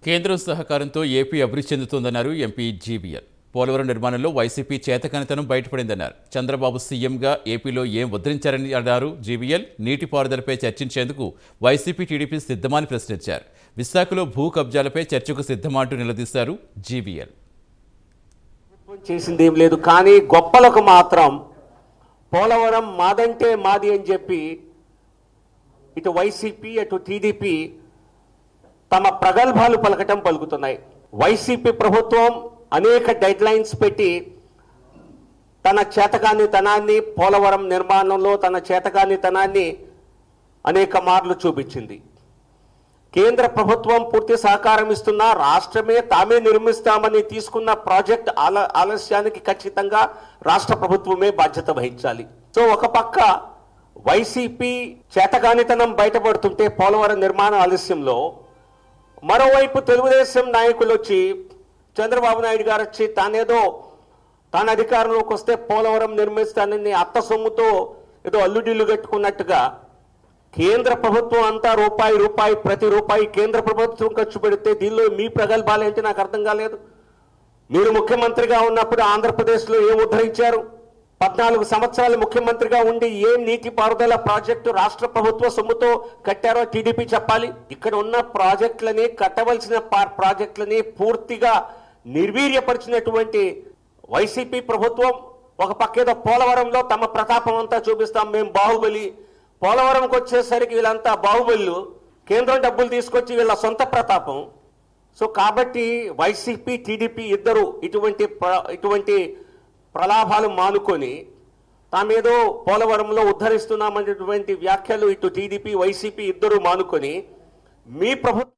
కేంద్రం సహకారంతో ఏపీ అభివృద్ధి చెందుతోందన్నారు ఎంపీ జీవీఎల్ పోలవరం నిర్మాణంలో వైసీపీ చేతకానితనం బయటపడిందన్నారు చంద్రబాబు సీఎంగా ఏపీలో ఏం ఉద్ధరించారని అన్నారు జీవీఎల్ నీటిపారుదలపై చర్చించేందుకు వైసీపీ టీడీపీ సిద్ధమని ప్రశ్నించారు విశాఖలో భూ కబ్జాలపై చర్చకు సిద్ధమా అంటూ నిలదీశారు జీవీఎల్ ప్రభుత్వం చేసింది ఏం లేదు కానీ గొప్పలకు మాత్రం పోలవరం మాదంటే మాది అని చెప్పి ఇటు వైసీపీ అటు టీడీపీ తమ ప్రగల్భాలు పలకటం పలుకుతున్నాయి వైసీపీ ప్రభుత్వం అనేక డెడ్ లైన్స్ పెట్టి తన చేతకాని తనాన్ని పోలవరం నిర్మాణంలో తన చేతకాని తనాన్ని అనేక మార్లు చూపించింది కేంద్ర ప్రభుత్వం పూర్తి సహకారం ఇస్తున్నా రాష్ట్రమే తామే నిర్మిస్తామని తీసుకున్న ప్రాజెక్ట్ ఆల ఆలస్యానికి ఖచ్చితంగా రాష్ట్ర ప్రభుత్వమే బాధ్యత వహించాలి సో ఒక పక్క వైసీపీ చేతగానితనం బయటపడుతుంటే పోలవరం నిర్మాణ ఆలస్యంలో మరోవైపు తెలుగుదేశం నాయకులు వచ్చి చంద్రబాబు నాయుడు గారు వచ్చి తానేదో తాను అధికారంలోకి వస్తే పోలవరం నిర్మిస్తానని అత్త సొమ్ముతో ఏదో అల్లుడిల్లు కట్టుకున్నట్టుగా కేంద్ర ప్రభుత్వం అంతా రూపాయి రూపాయి ప్రతి రూపాయి కేంద్ర ప్రభుత్వం ఖర్చు పెడితే దీనిలో మీ ప్రగల్భాలు ఏంటి నాకు అర్థం కాలేదు మీరు ముఖ్యమంత్రిగా ఉన్నప్పుడు ఆంధ్రప్రదేశ్లో ఏం ఉద్ధరించారు పద్నాలుగు సంవత్సరాలు ముఖ్యమంత్రిగా ఉండి ఏం నీటి పారుదల ప్రాజెక్టు రాష్ట్ర ప్రభుత్వ సొమ్ముతో కట్టారో టీడీపీ చెప్పాలి ఇక్కడ ఉన్న ప్రాజెక్టులని కట్టవలసిన పా- ప్రాజెక్టులని పూర్తిగా నిర్వీర్యపరిచినటువంటి వైసీపీ ప్రభుత్వం ఒక పక్కేదో పోలవరంలో తమ ప్రతాపం అంతా చూపిస్తాం మేము బాహుబలి పోలవరంకి వచ్చేసరికి వీళ్ళంతా బాహుబలులు కేంద్రం డబ్బులు తీసుకొచ్చి వీళ్ళ సొంత ప్రతాపం సో కాబట్టి వైసీపీ టీడీపీ ఇద్దరు ఇటువంటి ప్ర- ఇటువంటి ప్రలాభాలు మానుకొని తామేదో పోలవరంలో ఉద్ధరిస్తున్నామనేటువంటి వ్యాఖ్యలు ఇటు టీడీపీ వైసీపీ ఇద్దరు మానుకొని మీ ప్రభుత్వం